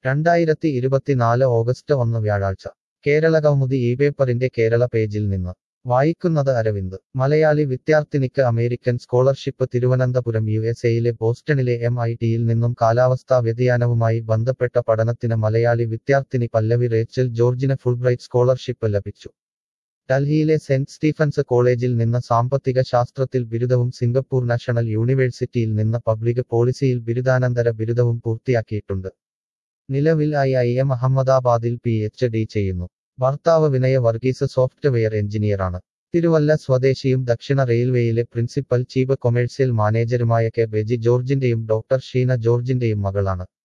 രണ്ടായിരത്തി ഇരുപത്തിനാല് ഓഗസ്റ്റ് ഒന്ന് വ്യാഴാഴ്ച കേരള കൗമുദി ഈ പേപ്പറിന്റെ കേരള പേജിൽ നിന്ന് വായിക്കുന്നത് അരവിന്ദ് മലയാളി വിദ്യാർത്ഥിനിക്ക് American scholarship Thiruvananthapuram U S എയിലെ ബോസ്റ്റണിലെ എം ഐ ടിയിൽ നിന്നും കാലാവസ്ഥാ വ്യതിയാനവുമായി ബന്ധപ്പെട്ട പഠനത്തിന് മലയാളി വിദ്യാർത്ഥിനി പല്ലവി റേച്ചൽ ജോർജിന് ഫുൾബ്രൈറ്റ് സ്കോളർഷിപ്പ് ലഭിച്ചു ഡൽഹിയിലെ സെന്റ് സ്റ്റീഫൻസ് കോളേജിൽ നിന്ന് സാമ്പത്തിക ശാസ്ത്രത്തിൽ ബിരുദവും സിംഗപ്പൂർ നാഷണൽ യൂണിവേഴ്സിറ്റിയിൽ നിന്ന് പബ്ലിക് പോളിസിയിൽ ബിരുദാനന്തര ബിരുദവും പൂർത്തിയാക്കിയിട്ടുണ്ട് നിലവിൽ ഐ ഐ എം അഹമ്മദാബാദിൽ പി എച്ച് ഡി ചെയ്യുന്നു ഭർത്താവ് വിനയ വർഗീസ് സോഫ്റ്റ്വെയർ എഞ്ചിനീയറാണ് തിരുവല്ല സ്വദേശിയും ദക്ഷിണ റെയിൽവേയിലെ പ്രിൻസിപ്പൽ ചീഫ് കൊമേഴ്സ്യൽ മാനേജരുമായ കെ ബെജി ജോർജിന്റെയും ഡോക്ടർ ഷീന ജോർജിന്റെയും മകളാണ്